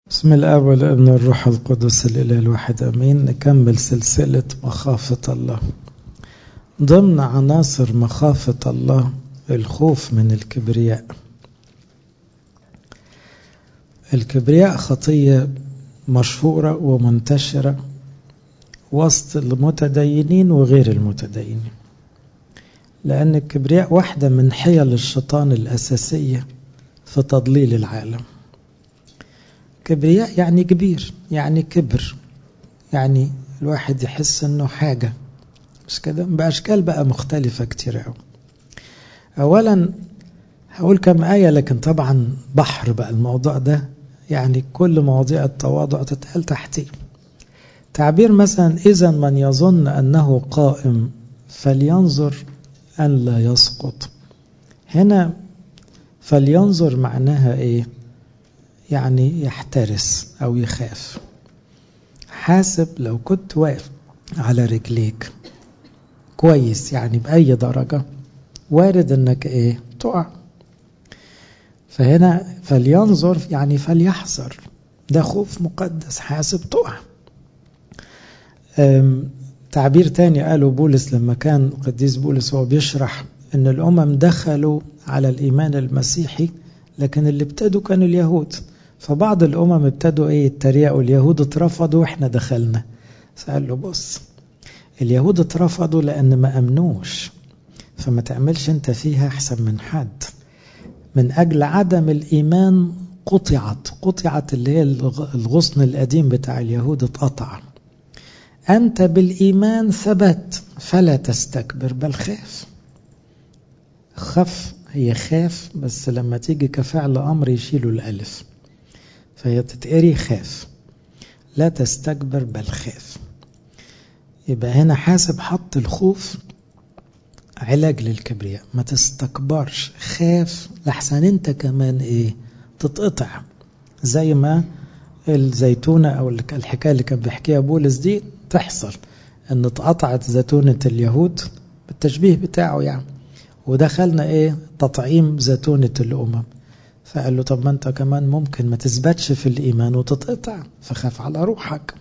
بسم الاب والابن والروح القدس الاله الواحد امين نكمل سلسله مخافه الله ضمن عناصر مخافه الله الخوف من الكبرياء الكبرياء خطيه مشهوره ومنتشره وسط المتدينين وغير المتدينين لان الكبرياء واحده من حيل الشيطان الاساسيه في تضليل العالم كبرياء يعني كبير يعني كبر يعني الواحد يحس انه حاجة مش كده بأشكال بقى مختلفة كتير قوي أولا هقول كم آية لكن طبعا بحر بقى الموضوع ده يعني كل مواضيع التواضع تتقال تحتيه تعبير مثلا إذا من يظن أنه قائم فلينظر أن لا يسقط هنا فلينظر معناها إيه يعني يحترس أو يخاف حاسب لو كنت واقف على رجليك كويس يعني بأي درجة وارد انك ايه تقع فهنا فلينظر يعني فليحذر ده خوف مقدس حاسب تقع تعبير تاني قاله بولس لما كان قديس بولس هو بيشرح ان الامم دخلوا على الايمان المسيحي لكن اللي ابتدوا كانوا اليهود فبعض الأمم ابتدوا إيه يتريقوا اليهود اترفضوا وإحنا دخلنا فقال له بص اليهود اترفضوا لأن ما أمنوش فما تعملش أنت فيها أحسن من حد من أجل عدم الإيمان قطعت قطعت اللي هي الغصن القديم بتاع اليهود اتقطع أنت بالإيمان ثبت فلا تستكبر بل خاف خف هي خاف بس لما تيجي كفعل أمر يشيلوا الألف فهي تتقري خاف لا تستكبر بل خاف يبقى هنا حاسب حط الخوف علاج للكبرياء ما تستكبرش خاف لحسن انت كمان ايه تتقطع زي ما الزيتونة او الحكاية اللي كان بيحكيها بولس دي تحصل ان اتقطعت زيتونة اليهود بالتشبيه بتاعه يعني ودخلنا ايه تطعيم زيتونة الامم فقال له طب ما انت كمان ممكن ما تثبتش في الايمان وتتقطع فخاف على روحك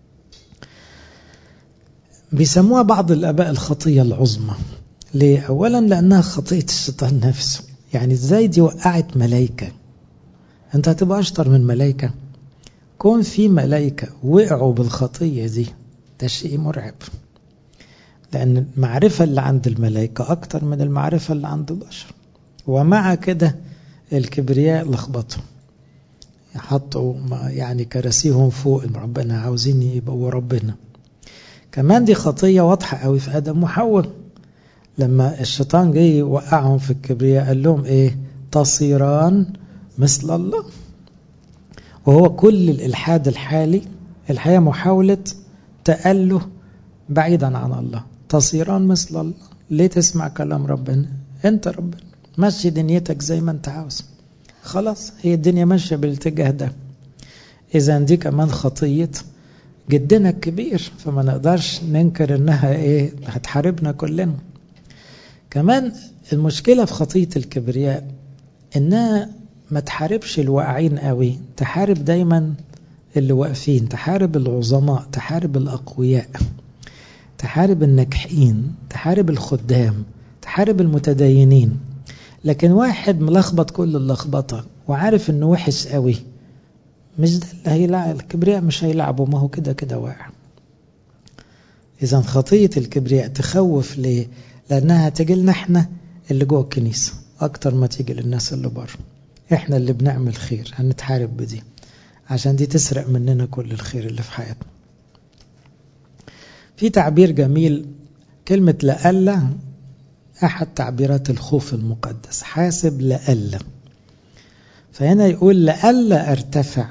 بيسموها بعض الاباء الخطيه العظمى ليه اولا لانها خطيه الشيطان نفسه يعني ازاي دي وقعت ملائكه انت هتبقى اشطر من ملائكه كون في ملائكه وقعوا بالخطيه دي ده شيء مرعب لان المعرفه اللي عند الملائكه اكتر من المعرفه اللي عند البشر ومع كده الكبرياء لخبطهم حطوا يعني كراسيهم فوق ربنا عاوزين يبقوا ربنا كمان دي خطية واضحة قوي في آدم وحواء لما الشيطان جه يوقعهم في الكبرياء قال لهم ايه تصيران مثل الله وهو كل الإلحاد الحالي الحقيقة محاولة تأله بعيدا عن الله تصيران مثل الله ليه تسمع كلام ربنا انت ربنا مشي دنيتك زي ما انت عاوز خلاص هي الدنيا ماشيه بالاتجاه ده اذا دي كمان خطيه جدنا الكبير فما نقدرش ننكر انها ايه هتحاربنا كلنا كمان المشكله في خطيه الكبرياء انها ما تحاربش الواقعين قوي تحارب دايما اللي واقفين تحارب العظماء تحارب الاقوياء تحارب الناجحين تحارب الخدام تحارب المتدينين لكن واحد ملخبط كل اللخبطة وعارف انه وحش قوي مش ده اللي هيلعب الكبرياء مش هيلعبه ما هو كده كده واقع اذا خطية الكبرياء تخوف ليه لانها تجي لنا احنا اللي جوه الكنيسة اكتر ما تيجي للناس اللي بره احنا اللي بنعمل خير هنتحارب بدي عشان دي تسرق مننا كل الخير اللي في حياتنا في تعبير جميل كلمة لألا أحد تعبيرات الخوف المقدس حاسب لألا فهنا يقول لألا أرتفع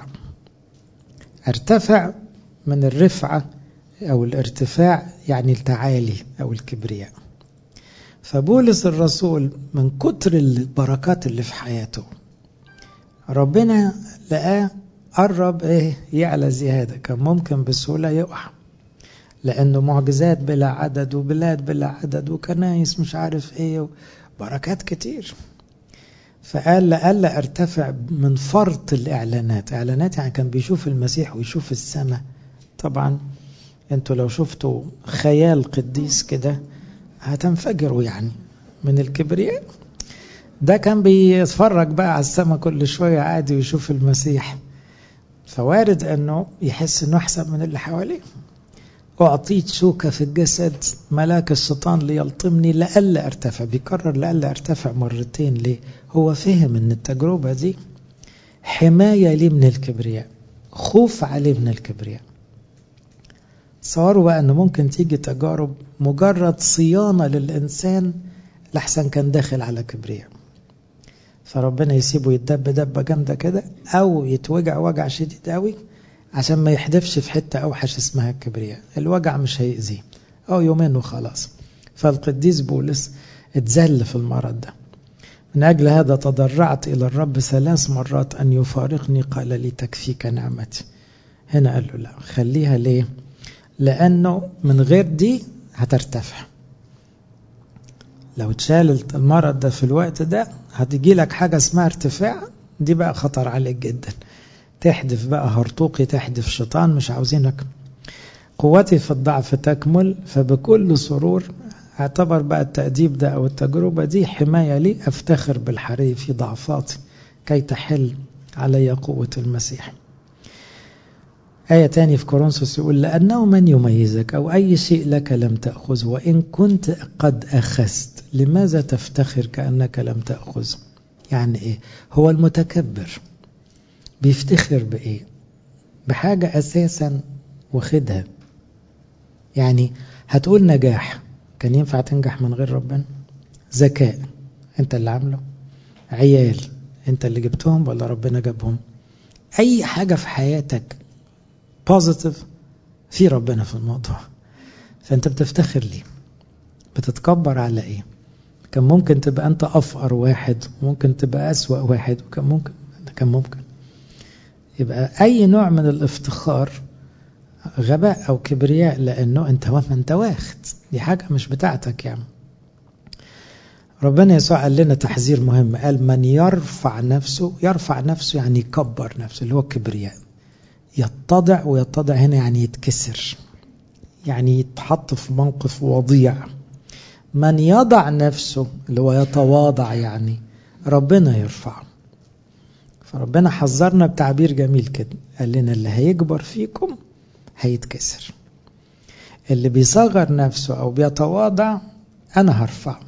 أرتفع من الرفعة أو الارتفاع يعني التعالي أو الكبرياء فبولس الرسول من كتر البركات اللي في حياته ربنا لقاه قرب ايه يعلى زيادة كان ممكن بسهولة يقع لأنه معجزات بلا عدد وبلاد بلا عدد وكنايس مش عارف ايه بركات كتير فقال لألا ارتفع من فرط الإعلانات إعلانات يعني كان بيشوف المسيح ويشوف السماء طبعا انتوا لو شفتوا خيال قديس كده هتنفجروا يعني من الكبرياء ده كان بيتفرج بقى على السماء كل شوية عادي ويشوف المسيح فوارد انه يحس انه احسن من اللي حواليه أعطيت شوكة في الجسد ملاك الشيطان ليلطمني لألا أرتفع بيكرر لألا أرتفع مرتين ليه هو فهم أن التجربة دي حماية لي من الكبرياء خوف عليه من الكبرياء تصوروا بقى أنه ممكن تيجي تجارب مجرد صيانة للإنسان لحسن كان داخل على كبرياء فربنا يسيبه يتدب دبة جامدة كده أو يتوجع وجع شديد قوي عشان ما يحدفش في حتة أوحش اسمها الكبرياء الوجع مش هيأذيه أو يومين وخلاص فالقديس بولس اتذل في المرض ده من أجل هذا تضرعت إلى الرب ثلاث مرات أن يفارقني قال لي تكفيك نعمتي هنا قال له لا خليها ليه لأنه من غير دي هترتفع لو تشال المرض ده في الوقت ده هتجي لك حاجة اسمها ارتفاع دي بقى خطر عليك جدا تحدف بقى هرطوقي تحدف شيطان مش عاوزينك قوتي في الضعف تكمل فبكل سرور اعتبر بقى التأديب ده أو التجربة دي حماية لي أفتخر بالحري في ضعفاتي كي تحل علي قوة المسيح آية تاني في كورنثوس يقول لأنه من يميزك أو أي شيء لك لم تأخذه وإن كنت قد أخذت لماذا تفتخر كأنك لم تأخذ يعني إيه هو المتكبر بيفتخر بإيه بحاجة أساسا واخدها يعني هتقول نجاح كان ينفع تنجح من غير ربنا ذكاء انت اللي عامله عيال انت اللي جبتهم ولا ربنا جابهم اي حاجة في حياتك بوزيتيف في ربنا في الموضوع فانت بتفتخر ليه بتتكبر على ايه كان ممكن تبقى انت افقر واحد ممكن تبقى اسوأ واحد وكان ممكن كان ممكن يبقى اي نوع من الافتخار غباء او كبرياء لانه انت ما انت واخد دي حاجه مش بتاعتك يعني ربنا يسوع قال لنا تحذير مهم قال من يرفع نفسه يرفع نفسه يعني يكبر نفسه اللي هو الكبرياء يتضع ويتضع هنا يعني يتكسر يعني يتحط في موقف وضيع من يضع نفسه اللي هو يتواضع يعني ربنا يرفعه فربنا حذرنا بتعبير جميل كده قال لنا اللي هيكبر فيكم هيتكسر اللي بيصغر نفسه أو بيتواضع أنا هرفعه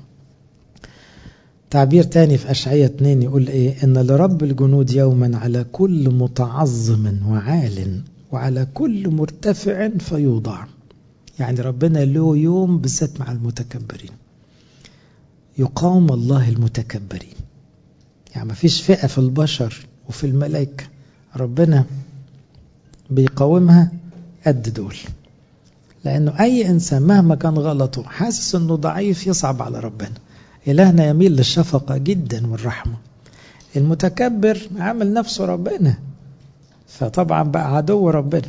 تعبير تاني في أشعية 2 يقول إيه إن لرب الجنود يوما على كل متعظم وعال وعلى كل مرتفع فيوضع يعني ربنا له يوم بالذات مع المتكبرين يقاوم الله المتكبرين يعني ما فيش فئة في البشر وفي الملائكة ربنا بيقاومها قد دول لأنه أي إنسان مهما كان غلطه حاسس أنه ضعيف يصعب على ربنا إلهنا يميل للشفقة جدا والرحمة المتكبر عامل نفسه ربنا فطبعا بقى عدو ربنا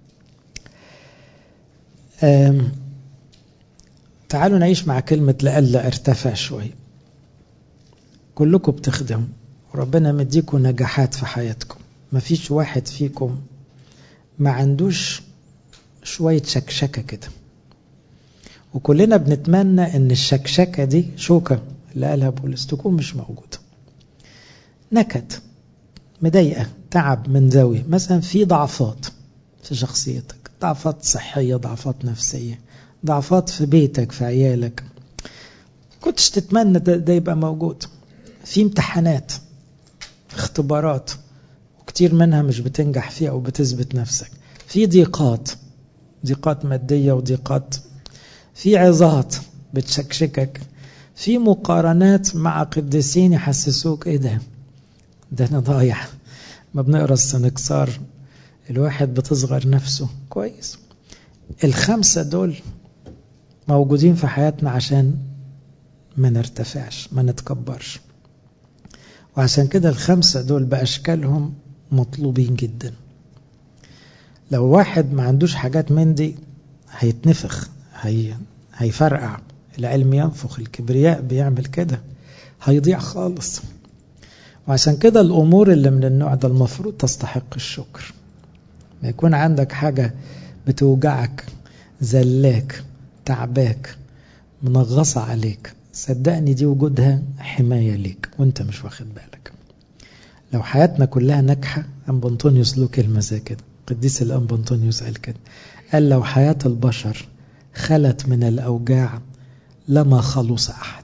تعالوا نعيش مع كلمة لألا ارتفع شوي كلكم بتخدموا وربنا مديكم نجاحات في حياتكم مفيش واحد فيكم ما عندوش شوية شكشكة كده وكلنا بنتمنى ان الشكشكة دي شوكة اللي قالها بولس تكون مش موجودة نكد مضايقة تعب من زاوية مثلا في ضعفات في شخصيتك ضعفات صحية ضعفات نفسية ضعفات في بيتك في عيالك كنتش تتمنى ده, ده يبقى موجود في امتحانات اختبارات وكتير منها مش بتنجح فيها أو بتثبت نفسك في ضيقات ضيقات مادية وضيقات في عظات بتشكشكك في مقارنات مع قديسين يحسسوك ايه ده ده انا ضايع ما بنقرا السنكسار الواحد بتصغر نفسه كويس الخمسة دول موجودين في حياتنا عشان ما نرتفعش ما نتكبرش وعشان كده الخمسة دول بأشكالهم مطلوبين جدا لو واحد ما عندوش حاجات من دي هيتنفخ هي هيفرقع العلم ينفخ الكبرياء بيعمل كده هيضيع خالص وعشان كده الأمور اللي من النوع ده المفروض تستحق الشكر ما يكون عندك حاجة بتوجعك زلاك تعباك منغصة عليك صدقني دي وجودها حماية ليك وانت مش واخد بالك لو حياتنا كلها ناجحة أم بنطونيوس له كلمة زي كده قديس الأم بنطونيوس قال كده قال لو حياة البشر خلت من الأوجاع لما خلص أحد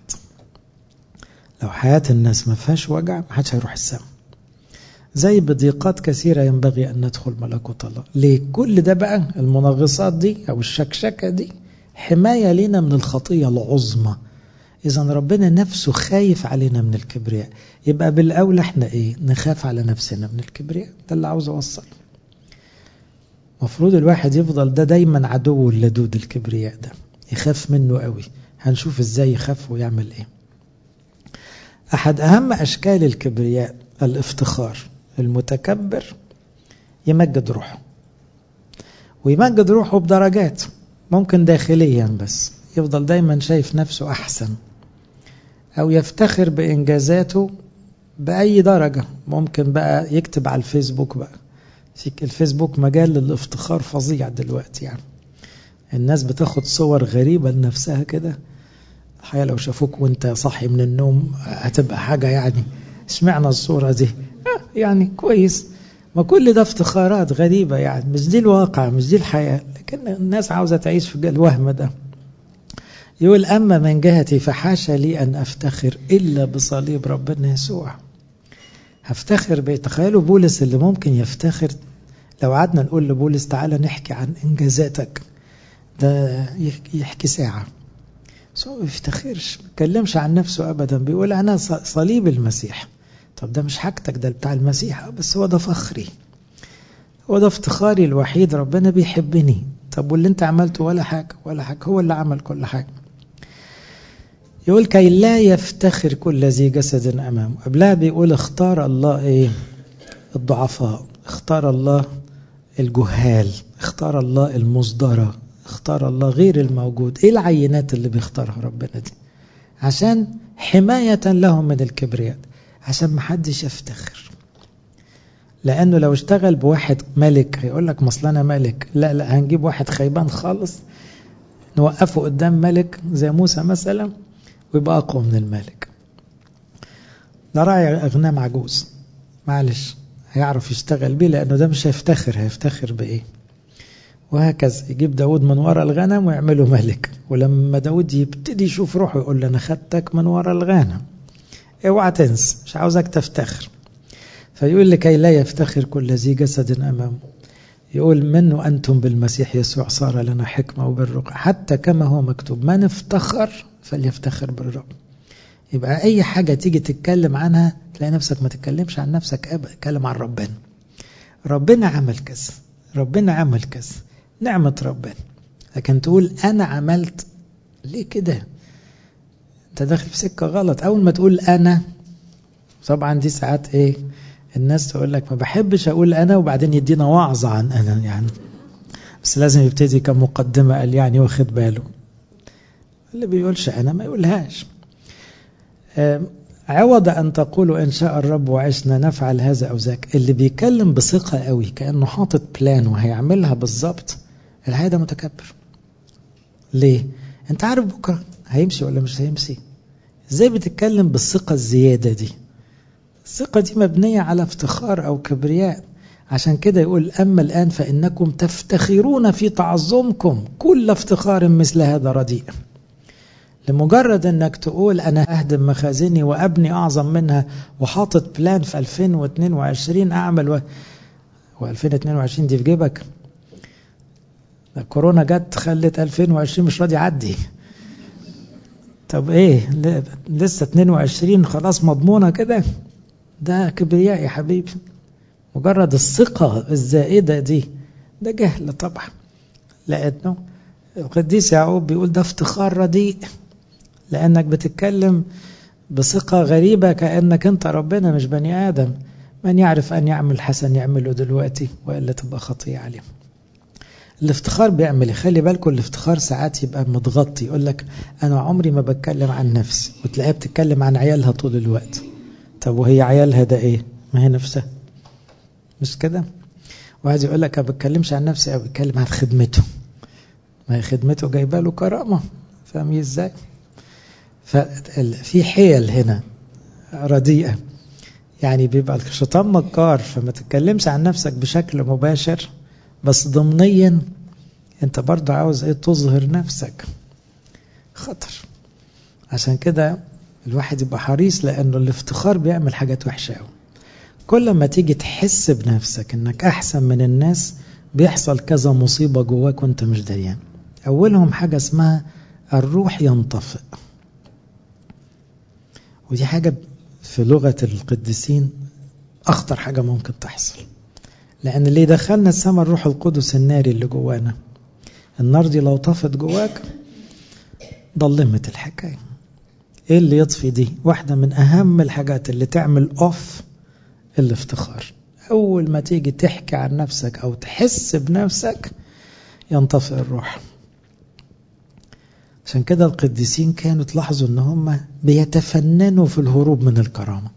لو حياة الناس ما فيهاش وجع ما حدش هيروح السماء زي بضيقات كثيرة ينبغي أن ندخل ملكوت الله ليه كل ده بقى المنغصات دي أو الشكشكة دي حماية لنا من الخطية العظمى إذا ربنا نفسه خايف علينا من الكبرياء يبقى بالأولى احنا إيه نخاف على نفسنا من الكبرياء ده اللي عاوز أوصل مفروض الواحد يفضل ده دايما عدو اللدود الكبرياء ده يخاف منه قوي هنشوف ازاي يخاف ويعمل ايه أحد أهم أشكال الكبرياء الافتخار المتكبر يمجد روحه ويمجد روحه بدرجات ممكن داخليا بس يفضل دايما شايف نفسه أحسن أو يفتخر بإنجازاته بأي درجة ممكن بقى يكتب على الفيسبوك بقى الفيسبوك مجال للافتخار فظيع دلوقتي يعني الناس بتاخد صور غريبة لنفسها كده الحقيقة لو شافوك وانت صاحي من النوم هتبقى حاجة يعني اشمعنى الصورة دي يعني كويس ما كل ده افتخارات غريبة يعني مش دي الواقع مش دي الحياة لكن الناس عاوزة تعيش في الوهم ده يقول أما من جهتي فحاشا لي أن أفتخر إلا بصليب ربنا يسوع هفتخر بيه تخيلوا بولس اللي ممكن يفتخر لو قعدنا نقول لبولس تعالى نحكي عن إنجازاتك ده يحكي ساعة بس هو ما بيفتخرش ما بيتكلمش عن نفسه أبدا بيقول أنا صليب المسيح طب ده مش حاجتك ده بتاع المسيح بس هو ده فخري هو ده افتخاري الوحيد ربنا بيحبني طب واللي انت عملته ولا حاجة ولا حاجة هو اللي عمل كل حاجة يقول كي لا يفتخر كل ذي جسد أمامه قبلها بيقول اختار الله ايه الضعفاء اختار الله الجهال اختار الله المصدرة اختار الله غير الموجود ايه العينات اللي بيختارها ربنا دي عشان حماية لهم من الكبرياء عشان محدش يفتخر لانه لو اشتغل بواحد ملك هيقول لك مصل انا ملك لا لا هنجيب واحد خيبان خالص نوقفه قدام ملك زي موسى مثلا ويبقى اقوى من الملك ده راعي اغنام عجوز معلش هيعرف يشتغل بيه لانه ده مش هيفتخر هيفتخر بايه وهكذا يجيب داود من وراء الغنم ويعمله ملك ولما داود يبتدي يشوف روحه يقول له انا خدتك من وراء الغنم اوعى تنسى مش عاوزك تفتخر فيقول لكي لا يفتخر كل ذي جسد امامه يقول منه انتم بالمسيح يسوع صار لنا حكمه وبالرقى حتى كما هو مكتوب من افتخر فليفتخر بالرب يبقى اي حاجه تيجي تتكلم عنها تلاقي نفسك ما تتكلمش عن نفسك ابدا اتكلم عن ربنا ربنا عمل كذا ربنا عمل كذا نعمة ربنا لكن تقول أنا عملت ليه كده أنت داخل في سكة غلط أول ما تقول أنا طبعا دي ساعات إيه الناس تقول لك ما بحبش أقول أنا وبعدين يدينا وعظة عن أنا يعني بس لازم يبتدي كمقدمة قال يعني واخد باله اللي بيقولش أنا ما يقولهاش عوض أن تقولوا إن شاء الرب وعشنا نفعل هذا أو ذاك اللي بيتكلم بثقة قوي كأنه حاطط بلان وهيعملها بالظبط الحقيقة ده متكبر ليه؟ أنت عارف بكرة هيمشي ولا مش هيمشي إزاي بتتكلم بالثقة الزيادة دي الثقة دي مبنية على افتخار أو كبرياء عشان كده يقول أما الآن فإنكم تفتخرون في تعظمكم كل افتخار مثل هذا رديء لمجرد انك تقول انا اهدم مخازني وابني اعظم منها وحاطط بلان في 2022 اعمل و... و2022 دي في جيبك الكورونا جت خلت 2020 مش راضي يعدي طب ايه لسه 22 خلاص مضمونة كده ده كبرياء يا حبيبي مجرد الثقة الزائدة دي ده جهل طبعا لأنه القديس يعقوب بيقول ده افتخار رديء لأنك بتتكلم بثقة غريبة كأنك أنت ربنا مش بني آدم من يعرف أن يعمل حسن يعمله دلوقتي وإلا تبقى خطية عليه الافتخار بيعمل خلي بالكم الافتخار ساعات يبقى متغطي يقول لك أنا عمري ما بتكلم عن نفسي وتلاقيها بتتكلم عن عيالها طول الوقت طب وهي عيالها ده ايه ما هي نفسها مش كده وعايز يقول لك ما بتكلمش عن نفسي او بتكلم عن خدمته ما هي خدمته جايبه له كرامه فاهمين ازاي ففي حيل هنا رديئه يعني بيبقى الشيطان مكار فما تتكلمش عن نفسك بشكل مباشر بس ضمنيا انت برضه عاوز ايه تظهر نفسك خطر عشان كده الواحد يبقى حريص لانه الافتخار بيعمل حاجات وحشه قوي كل ما تيجي تحس بنفسك انك احسن من الناس بيحصل كذا مصيبه جواك وانت مش دريان اولهم حاجه اسمها الروح ينطفئ ودي حاجه في لغه القديسين اخطر حاجه ممكن تحصل لان اللي دخلنا السماء الروح القدس الناري اللي جوانا النار دي لو طفت جواك ضلمت الحكايه ايه اللي يطفي دي واحده من اهم الحاجات اللي تعمل اوف الافتخار اول ما تيجي تحكي عن نفسك او تحس بنفسك ينطفئ الروح عشان كده القديسين كانوا تلاحظوا ان هم بيتفننوا في الهروب من الكرامه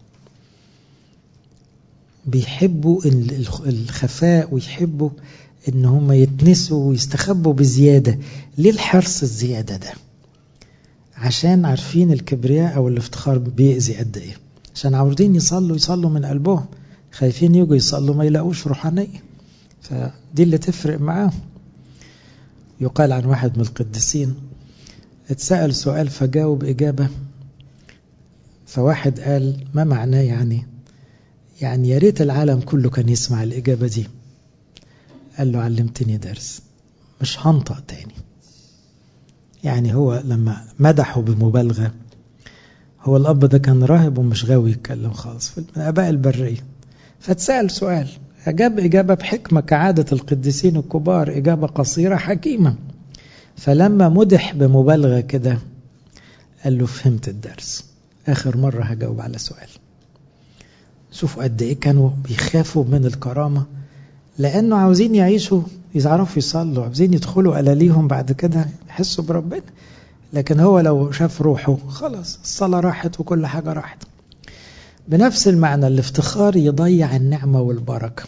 بيحبوا الخفاء ويحبوا ان هم يتنسوا ويستخبوا بزياده ليه الحرص الزياده ده عشان عارفين الكبرياء او الافتخار بيأذي قد ايه عشان عاوزين يصلوا يصلوا من قلبهم خايفين يجوا يصلوا ما يلاقوش روحانيه فدي اللي تفرق معاهم يقال عن واحد من القديسين اتسأل سؤال فجاوب إجابة فواحد قال ما معناه يعني يعني يا ريت العالم كله كان يسمع الإجابة دي قال له علمتني درس مش هنطق تاني يعني هو لما مدحه بمبالغة هو الأب ده كان راهب ومش غاوي يتكلم خالص من آباء البرية فاتسأل سؤال أجاب إجابة بحكمة كعادة القديسين الكبار إجابة قصيرة حكيمة فلما مدح بمبالغة كده قال له فهمت الدرس آخر مرة هجاوب على سؤال شوفوا قد إيه كانوا بيخافوا من الكرامة لأنه عاوزين يعيشوا يعرفوا يصلوا عاوزين يدخلوا ألاليهم بعد كده يحسوا بربنا لكن هو لو شاف روحه خلاص الصلاة راحت وكل حاجة راحت بنفس المعنى الافتخار يضيع النعمة والبركة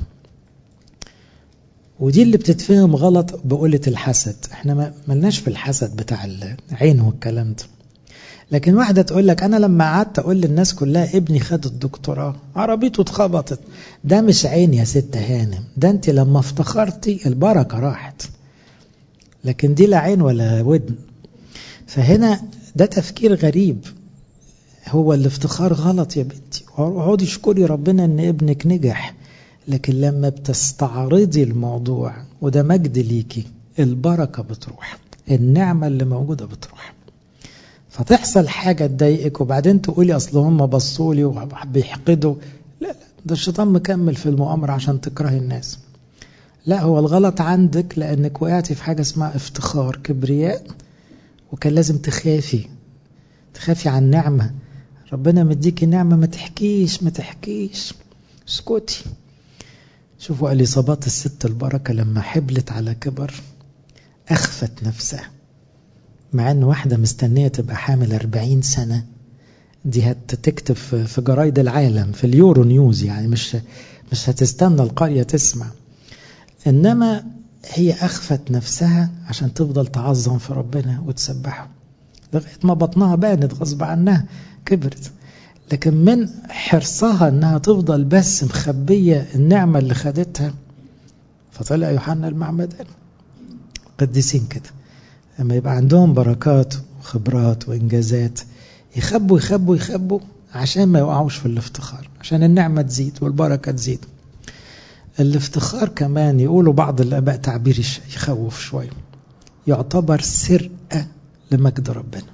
ودي اللي بتتفهم غلط بقولة الحسد احنا ملناش في الحسد بتاع العين والكلام ده لكن واحدة تقول لك أنا لما قعدت أقول للناس كلها ابني خد الدكتوراه عربيته اتخبطت ده مش عين يا ست هانم ده أنت لما افتخرتي البركة راحت لكن دي لا عين ولا ودن فهنا ده تفكير غريب هو الافتخار غلط يا بنتي اقعدي اشكري ربنا ان ابنك نجح لكن لما بتستعرضي الموضوع وده مجد ليكي البركة بتروح النعمة اللي موجودة بتروح فتحصل حاجة تضايقك وبعدين تقولي أصل هم بصوا لي وبيحقدوا لا لا ده الشيطان مكمل في المؤامرة عشان تكرهي الناس لا هو الغلط عندك لأنك وقعتي في حاجة اسمها افتخار كبرياء وكان لازم تخافي تخافي عن نعمة ربنا مديكي نعمة ما تحكيش ما تحكيش اسكتي شوفوا اليصابات الست البركة لما حبلت على كبر أخفت نفسها مع أن واحدة مستنية تبقى حامل 40 سنة دي هتكتب في جرايد العالم في اليورو نيوز يعني مش مش هتستنى القرية تسمع إنما هي أخفت نفسها عشان تفضل تعظم في ربنا وتسبحه لغاية ما بطنها بانت غصب عنها كبرت لكن من حرصها انها تفضل بس مخبية النعمة اللي خدتها فطلع يوحنا المعمدان قديسين كده لما يبقى عندهم بركات وخبرات وإنجازات يخبوا يخبوا يخبوا عشان ما يوقعوش في الافتخار عشان النعمة تزيد والبركة تزيد الافتخار كمان يقولوا بعض الآباء تعبير يخوف شوية يعتبر سرقة لمجد ربنا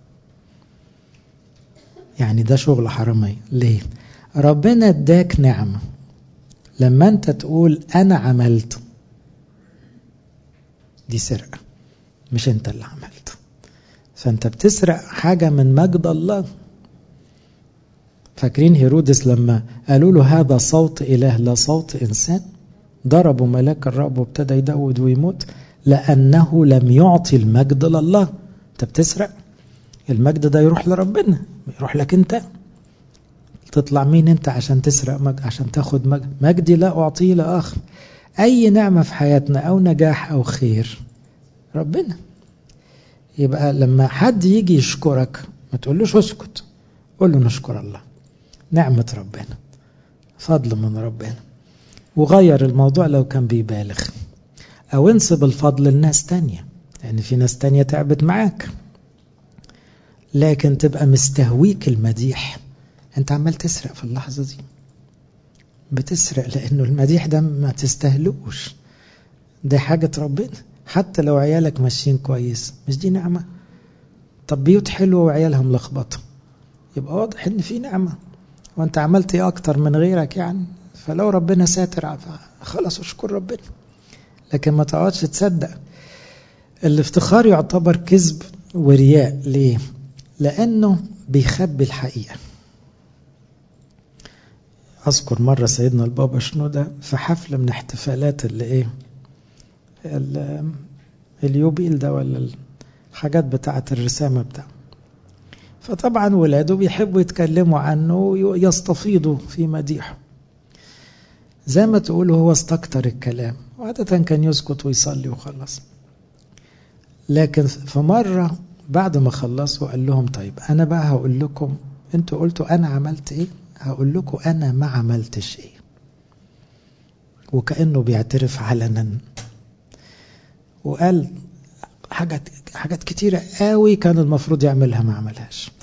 يعني ده شغل حرامية ليه ربنا اداك نعمة لما انت تقول انا عملت دي سرقة مش انت اللي عملت فانت بتسرق حاجة من مجد الله فاكرين هيرودس لما قالوا له هذا صوت إله لا صوت إنسان ضربوا ملاك الرب وابتدى يدود ويموت لأنه لم يعطي المجد لله انت بتسرق المجد ده يروح لربنا يروح لك انت تطلع مين انت عشان تسرق مجد عشان تاخد مجد مجدي لا أعطيه لآخر أي نعمة في حياتنا أو نجاح أو خير ربنا يبقى لما حد يجي يشكرك ما تقولوش اسكت قول له نشكر الله نعمة ربنا فضل من ربنا وغير الموضوع لو كان بيبالغ أو انسب الفضل لناس تانية لأن يعني في ناس تانية تعبت معاك لكن تبقى مستهويك المديح انت عمال تسرق في اللحظة دي بتسرق لأنه المديح ده ما تستهلوش دي حاجة ربنا حتى لو عيالك ماشيين كويس مش دي نعمة طب بيوت حلوة وعيالها ملخبطة يبقى واضح ان في نعمة وانت عملت ايه اكتر من غيرك يعني فلو ربنا ساتر خلاص اشكر ربنا لكن ما تقعدش تصدق الافتخار يعتبر كذب ورياء ليه لانه بيخبي الحقيقه اذكر مره سيدنا البابا شنودة في حفله من احتفالات اللي ايه اليوبيل ده ولا الحاجات بتاعه الرسامه بتاعه فطبعا ولاده بيحبوا يتكلموا عنه ويستفيضوا في مديحه زي ما تقولوا هو استكتر الكلام وعادة كان يسكت ويصلي وخلص لكن في مرة بعد ما خلصوا قال لهم طيب أنا بقى هقول لكم أنتوا قلتوا أنا عملت إيه هقول لكم أنا ما عملتش إيه وكأنه بيعترف علنا وقال حاجات حاجات كتيرة قوي كان المفروض يعملها ما عملهاش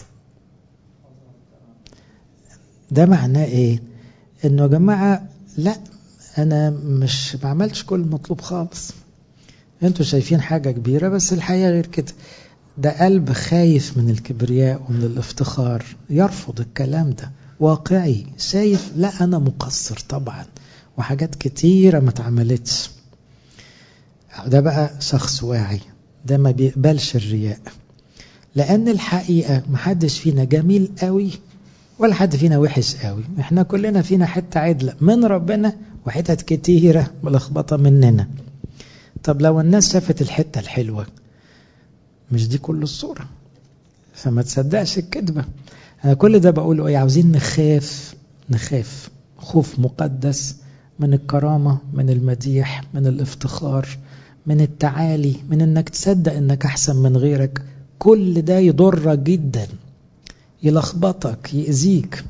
ده معناه ايه انه يا جماعة لا انا مش ما عملتش كل المطلوب خالص انتوا شايفين حاجة كبيرة بس الحقيقة غير كده ده قلب خايف من الكبرياء ومن الافتخار يرفض الكلام ده واقعي شايف لا انا مقصر طبعا وحاجات كتيرة ما اتعملتش ده بقى شخص واعي ده ما بيقبلش الرياء لأن الحقيقة محدش فينا جميل قوي ولا حد فينا وحش قوي احنا كلنا فينا حتة عدلة من ربنا وحتت كتيرة ملخبطة مننا طب لو الناس شافت الحتة الحلوة مش دي كل الصورة فما تصدقش الكذبة أنا كل ده بقوله إيه عاوزين نخاف نخاف خوف مقدس من الكرامة من المديح من الافتخار من التعالي من انك تصدق انك احسن من غيرك كل ده يضرك جدا يلخبطك يأذيك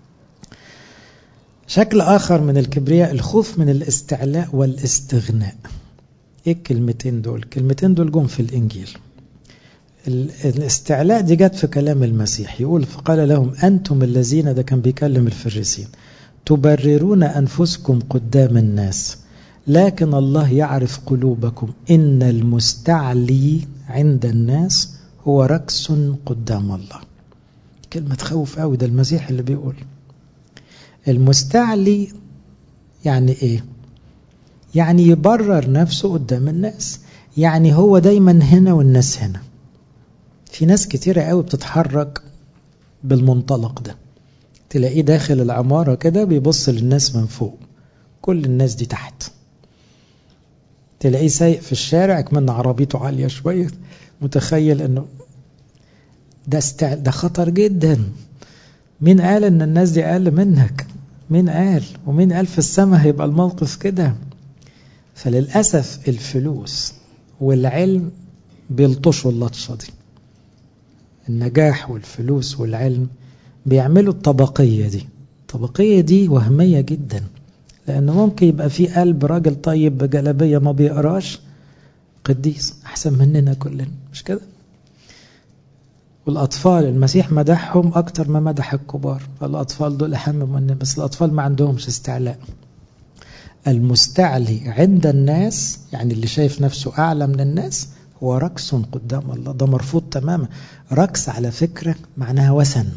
شكل آخر من الكبرياء الخوف من الاستعلاء والاستغناء ايه الكلمتين دول الكلمتين دول جم في الإنجيل الاستعلاء دي جت في كلام المسيح يقول فقال لهم أنتم الذين ده كان بيكلم الفريسين تبررون أنفسكم قدام الناس لكن الله يعرف قلوبكم إن المستعلي عند الناس هو ركس قدام الله كلمة تخوف قوي ده المسيح اللي بيقول المستعلي يعني ايه يعني يبرر نفسه قدام الناس يعني هو دايما هنا والناس هنا في ناس كتيرة قوي بتتحرك بالمنطلق ده تلاقيه داخل العمارة كده بيبص للناس من فوق كل الناس دي تحت تلاقيه سايق في الشارع كمان عربيته عالية شوية متخيل انه ده استع... ده خطر جدا مين قال ان الناس دي اقل منك مين قال ومين قال في السماء هيبقى الموقف كده فللأسف الفلوس والعلم بيلطشوا اللطشة دي النجاح والفلوس والعلم بيعملوا الطبقية دي الطبقية دي وهمية جدا لأنه ممكن يبقى في قلب راجل طيب بجلبية ما بيقراش قديس أحسن مننا كلنا مش كده والأطفال المسيح مدحهم أكتر ما مدح الكبار فالأطفال دول أهم من بس الأطفال ما عندهمش استعلاء المستعلي عند الناس يعني اللي شايف نفسه أعلى من الناس هو ركس قدام الله ده مرفوض تماما ركس على فكرة معناها وثن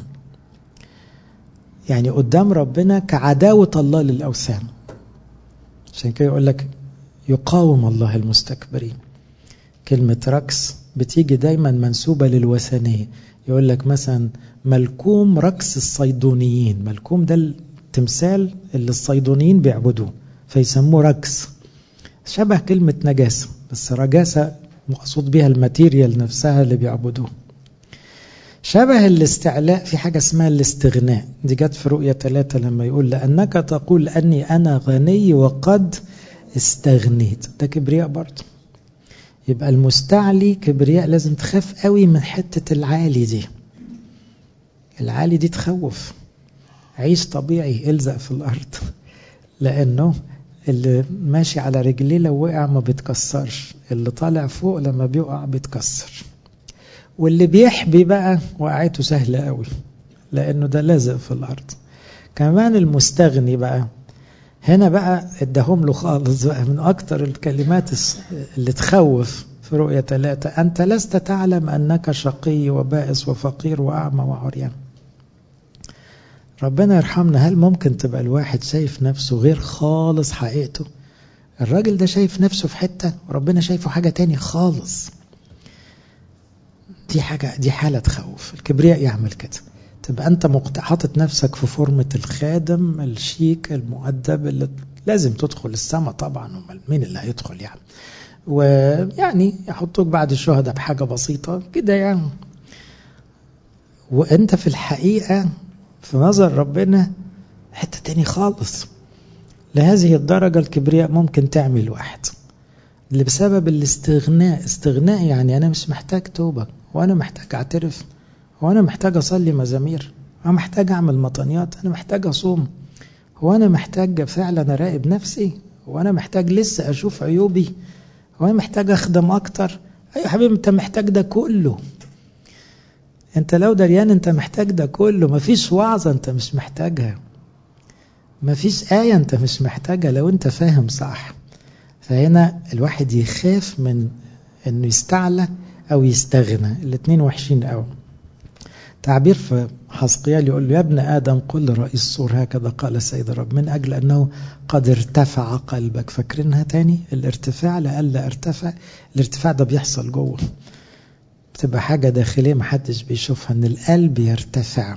يعني قدام ربنا كعداوة الله للأوثان عشان كده يقول لك يقاوم الله المستكبرين كلمة ركس بتيجي دايما منسوبة للوثنية يقول لك مثلا ملكوم ركس الصيدونيين ملكوم ده التمثال اللي الصيدونيين بيعبدوه فيسموه ركس شبه كلمة نجاسة بس رجاسة مقصود بها الماتيريال نفسها اللي بيعبدوه شبه الاستعلاء في حاجة اسمها الاستغناء دي جت في رؤية ثلاثة لما يقول لأنك تقول أني أنا غني وقد استغنيت ده كبرياء برضه يبقى المستعلي كبرياء لازم تخاف قوي من حتة العالي دي العالي دي تخوف عيش طبيعي الزق في الأرض لأنه اللي ماشي على رجليه لو وقع ما بيتكسرش اللي طالع فوق لما بيقع بيتكسر واللي بيحبي بقى وقعته سهلة قوي لأنه ده لازق في الأرض كمان المستغني بقى هنا بقى اداهم له خالص بقى من أكتر الكلمات اللي تخوف في رؤية ثلاثة أنت لست تعلم أنك شقي وبائس وفقير وأعمى وعريان ربنا يرحمنا هل ممكن تبقى الواحد شايف نفسه غير خالص حقيقته الراجل ده شايف نفسه في حتة وربنا شايفه حاجة تانية خالص دي حاجة دي حالة تخوف الكبرياء يعمل كده تبقى أنت حاطط نفسك في فورمة الخادم الشيك المؤدب اللي لازم تدخل السماء طبعا امال مين اللي هيدخل يعني ويعني يحطوك بعد الشهداء بحاجة بسيطة كده يعني وانت في الحقيقة في نظر ربنا حتة تاني خالص لهذه الدرجة الكبرياء ممكن تعمل واحد اللي بسبب الاستغناء استغناء يعني أنا مش محتاج توبة وأنا محتاج أعترف وأنا محتاج أصلي مزامير أنا محتاج أعمل مطنيات أنا محتاج أصوم هو أنا محتاج فعلا أراقب نفسي وأنا محتاج لسه أشوف عيوبي وأنا محتاج أخدم أكتر أيوة حبيبي أنت محتاج ده كله أنت لو دريان أنت محتاج ده كله مفيش وعظة أنت مش محتاجها مفيش آية أنت مش محتاجها لو أنت فاهم صح فهنا الواحد يخاف من أنه يستعلى أو يستغنى الاثنين وحشين قوي تعبير في حسقيال يقول له يا ابن آدم قل رئيس الصور هكذا قال السيد الرب من أجل أنه قد ارتفع قلبك فاكرينها تاني الارتفاع لألا ارتفع الارتفاع ده بيحصل جوه بتبقى حاجة داخلية محدش بيشوفها ان القلب يرتفع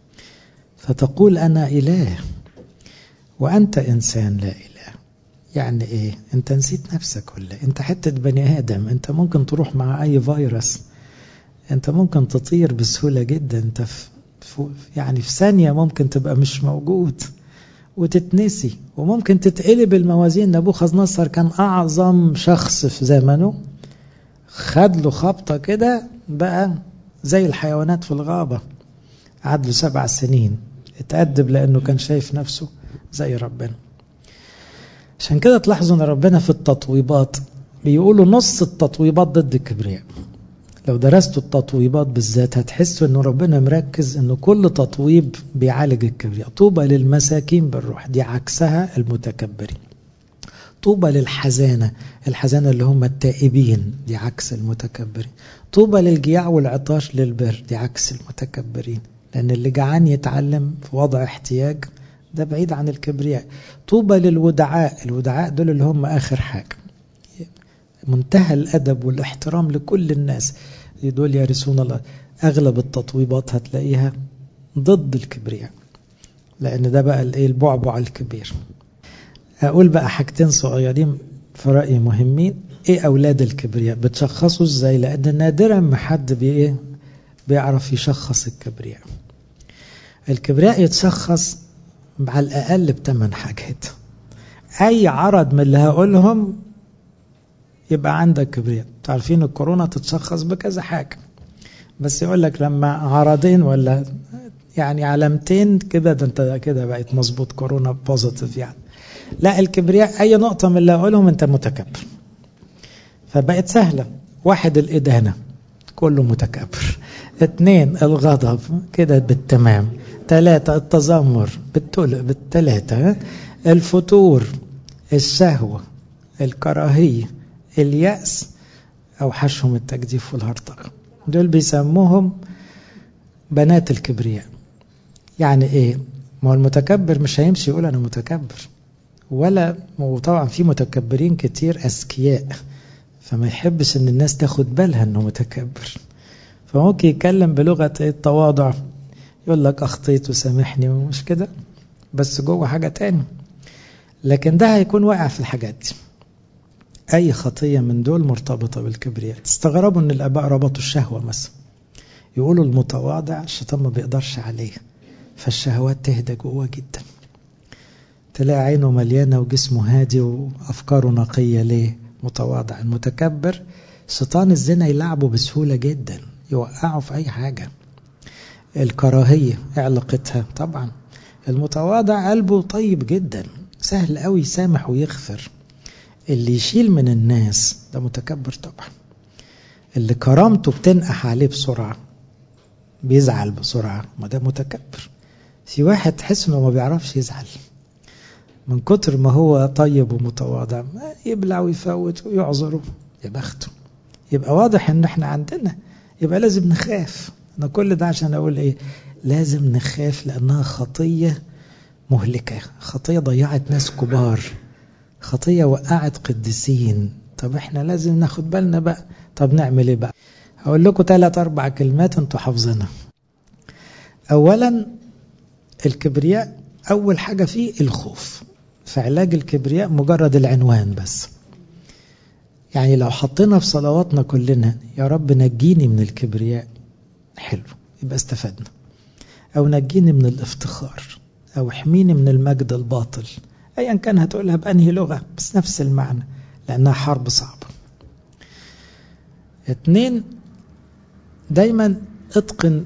فتقول أنا إله وأنت إنسان لا إله يعني إيه أنت نسيت نفسك ولا أنت حتة بني آدم أنت ممكن تروح مع أي فيروس أنت ممكن تطير بسهولة جدا أنت في يعني في ثانية ممكن تبقى مش موجود وتتنسي وممكن تتقلب الموازين نبوخذ نصر كان أعظم شخص في زمنه خد له خبطة كده بقى زي الحيوانات في الغابة قعد له سبع سنين اتأدب لأنه كان شايف نفسه زي ربنا عشان كده تلاحظوا ان ربنا في التطويبات بيقولوا نص التطويبات ضد الكبرياء لو درستوا التطويبات بالذات هتحسوا ان ربنا مركز ان كل تطويب بيعالج الكبرياء طوبى للمساكين بالروح دي عكسها المتكبرين طوبى للحزانة الحزانة اللي هم التائبين دي عكس المتكبرين طوبى للجياع والعطاش للبر دي عكس المتكبرين لأن اللي جعان يتعلم في وضع احتياج ده بعيد عن الكبرياء طوبى للودعاء الودعاء دول اللي هم آخر حاجة منتهى الأدب والاحترام لكل الناس دول يرثون الله أغلب التطويبات هتلاقيها ضد الكبرياء لأن ده بقى الايه البعبع الكبير أقول بقى حاجتين صغيرين في رأيي مهمين إيه أولاد الكبرياء بتشخصوا إزاي لأن نادرا ما حد بي بيعرف يشخص الكبرياء الكبرياء يتشخص على الأقل بثمان حاجات أي عرض من اللي هقولهم يبقى عندك كبرياء تعرفين الكورونا تتشخص بكذا حاجة بس يقول لك لما عرضين ولا يعني علامتين كده ده انت كده بقت مظبوط كورونا بوزيتيف يعني لا الكبرياء اي نقطة من اللي اقولهم انت متكبر فبقت سهلة واحد الادانة كله متكبر اثنين الغضب كده بالتمام ثلاثة التذمر بالتل... بالثلاثة الفتور الشهوة الكراهية اليأس أوحشهم التجديف والهرطقة دول بيسموهم بنات الكبرياء يعني ايه ما هو المتكبر مش هيمشي يقول انا متكبر ولا وطبعا في متكبرين كتير اذكياء فما يحبش ان الناس تاخد بالها انه متكبر فممكن يتكلم بلغه التواضع يقول لك اخطيت وسامحني مش كده بس جوه حاجه تاني لكن ده هيكون واقع في الحاجات دي اي خطيه من دول مرتبطه بالكبرياء تستغربوا ان الاباء ربطوا الشهوه مثلا يقولوا المتواضع الشيطان ما بيقدرش عليه فالشهوات تهدى جوه جدا تلاقي عينه مليانة وجسمه هادي وأفكاره نقية ليه متواضع المتكبر شيطان الزنا يلعبه بسهولة جدا يوقعه في أي حاجة الكراهية علاقتها طبعا المتواضع قلبه طيب جدا سهل قوي يسامح ويغفر اللي يشيل من الناس ده متكبر طبعا اللي كرامته بتنقح عليه بسرعة بيزعل بسرعة ما ده متكبر في واحد تحس انه ما بيعرفش يزعل من كتر ما هو طيب ومتواضع يبلع ويفوت ويعذره يا بخته يبقى واضح ان احنا عندنا يبقى لازم نخاف انا كل ده عشان اقول ايه لازم نخاف لانها خطية مهلكة خطية ضيعت ناس كبار خطية وقعت قديسين طب احنا لازم ناخد بالنا بقى طب نعمل ايه بقى هقول لكم ثلاث اربع كلمات انتوا حافظينها اولا الكبرياء اول حاجة فيه الخوف فعلاج الكبرياء مجرد العنوان بس يعني لو حطينا في صلواتنا كلنا يا رب نجيني من الكبرياء حلو يبقى استفدنا او نجيني من الافتخار او احميني من المجد الباطل ايا كان هتقولها بانهي لغة بس نفس المعنى لانها حرب صعبة اتنين دايما اتقن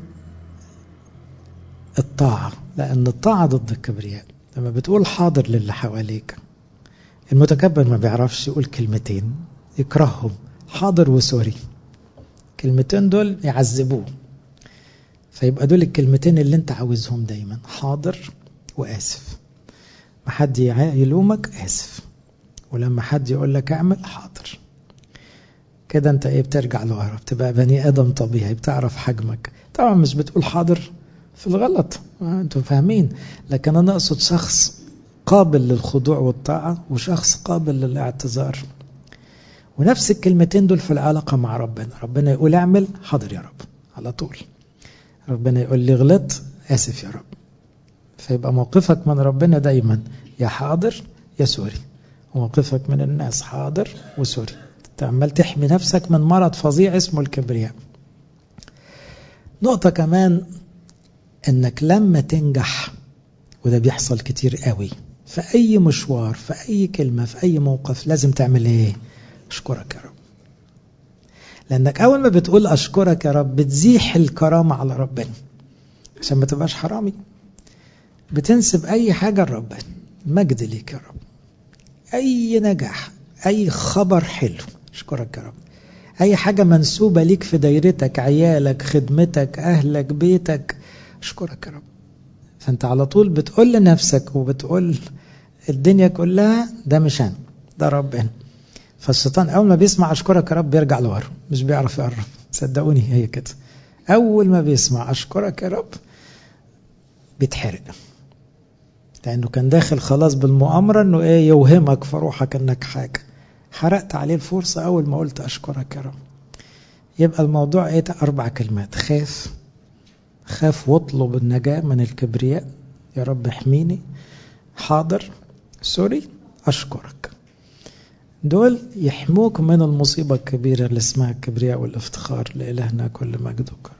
الطاعة لان الطاعة ضد الكبرياء لما بتقول حاضر للي حواليك المتكبر ما بيعرفش يقول كلمتين يكرههم حاضر وسوري كلمتين دول يعذبوه فيبقى دول الكلمتين اللي انت عاوزهم دايما حاضر واسف ما حد يلومك اسف ولما حد يقول لك اعمل حاضر كده انت ايه بترجع لورا بتبقى بني ادم طبيعي بتعرف حجمك طبعا مش بتقول حاضر في الغلط انتوا فاهمين لكن انا اقصد شخص قابل للخضوع والطاعة وشخص قابل للاعتذار ونفس الكلمتين دول في العلاقة مع ربنا ربنا يقول اعمل حاضر يا رب على طول ربنا يقول لي غلط آسف يا رب فيبقى موقفك من ربنا دايما يا حاضر يا سوري وموقفك من الناس حاضر وسوري تعمل تحمي نفسك من مرض فظيع اسمه الكبرياء نقطة كمان انك لما تنجح وده بيحصل كتير قوي في اي مشوار في اي كلمة في اي موقف لازم تعمل ايه اشكرك يا رب لانك اول ما بتقول اشكرك يا رب بتزيح الكرامة على ربنا عشان ما تبقاش حرامي بتنسب اي حاجة لربنا مجد ليك يا رب اي نجاح اي خبر حلو اشكرك يا رب اي حاجة منسوبة ليك في دايرتك عيالك خدمتك اهلك بيتك اشكرك يا رب فانت على طول بتقول لنفسك وبتقول الدنيا كلها ده مش انا ده ربنا فالشيطان اول ما بيسمع اشكرك يا رب بيرجع لورا مش بيعرف يقرب صدقوني هي كده اول ما بيسمع اشكرك يا رب بيتحرق لانه كان داخل خلاص بالمؤامره انه ايه يوهمك في روحك انك حاجه حرقت عليه الفرصه اول ما قلت اشكرك يا رب يبقى الموضوع ايه اربع كلمات خاف خاف واطلب النجاه من الكبرياء يا رب احميني حاضر سوري اشكرك دول يحموك من المصيبة الكبيرة اللي اسمها الكبرياء والافتخار لإلهنا كل مجد وكرم